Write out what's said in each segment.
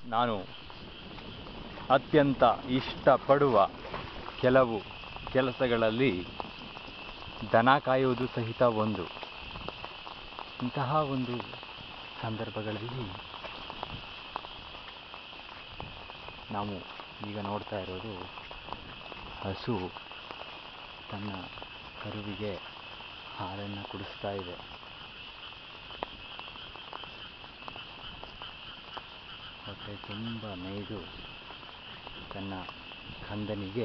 ನಾನು ಅತ್ಯಂತ ಇಷ್ಟಪಡುವ ಕೆಲವು ಕೆಲಸಗಳಲ್ಲಿ ದನ ಕಾಯುವುದು ಸಹಿತ ಒಂದು ಇಂತಹ ಒಂದು ಸಂದರ್ಭಗಳಲ್ಲಿ ನಾವು ಈಗ ನೋಡ್ತಾ ಇರೋದು ಹಸು ತನ್ನ ಕರುವಿಗೆ ಹಾಲನ್ನು ಕುಡಿಸ್ತಾ ಇದೆ ಹೊಟ್ಟೆ ತುಂಬ ಮೇಯ್ದು ತನ್ನ ಕಂದನಿಗೆ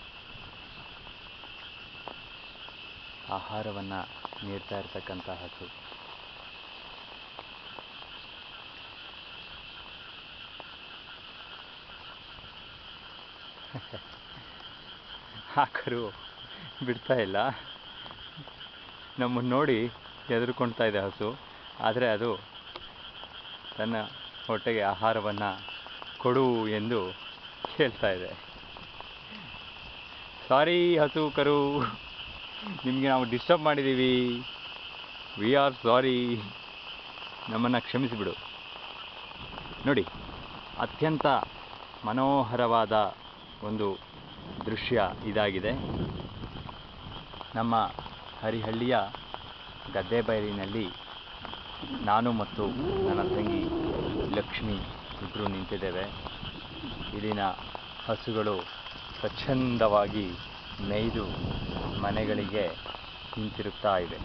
ಆಹಾರವನ್ನು ನೀಡ್ತಾ ಇರ್ತಕ್ಕಂಥ ಹಸು ಆ ಕರು ಬಿಡ್ತಾ ಇಲ್ಲ ನಮ್ಮನ್ನು ನೋಡಿ ಹೆದರ್ಕೊಳ್ತಾ ಇದೆ ಹಸು ಆದರೆ ಅದು ತನ್ನ ಹೊಟ್ಟೆಗೆ ಆಹಾರವನ್ನು ಕೊಡು ಎಂದು ಕೇಳ್ತಾ ಇದೆ ಸಾರಿ ಹಸು ಕರು ನಿಮಗೆ ನಾವು ಡಿಸ್ಟರ್ಬ್ ಮಾಡಿದ್ದೀವಿ ವಿ ಆರ್ ಸಾರಿ ನಮ್ಮನ್ನು ಕ್ಷಮಿಸಿಬಿಡು ನೋಡಿ ಅತ್ಯಂತ ಮನೋಹರವಾದ ಒಂದು ದೃಶ್ಯ ಇದಾಗಿದೆ ನಮ್ಮ ಹರಿಹಳ್ಳಿಯ ಗದ್ದೆ ಬಯಲಿನಲ್ಲಿ ನಾನು ಮತ್ತು ನನ್ನ ತಂಗಿ ಲಕ್ಷ್ಮಿ ಇಬ್ಬರು ನಿಂತಿದ್ದೇವೆ ಇಲ್ಲಿನ ಹಸುಗಳು ಸ್ವಚ್ಛಂದವಾಗಿ ಮೇಯ್ದು ಮನೆಗಳಿಗೆ ಹಿಂತಿರುಗ್ತಾ ಇವೆ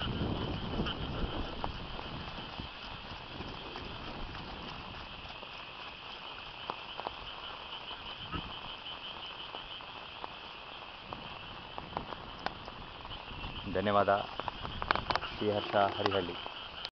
ಧನ್ಯವಾದ ಶ್ರೀಹರ್ಷ ಹರಿಹಳ್ಳಿ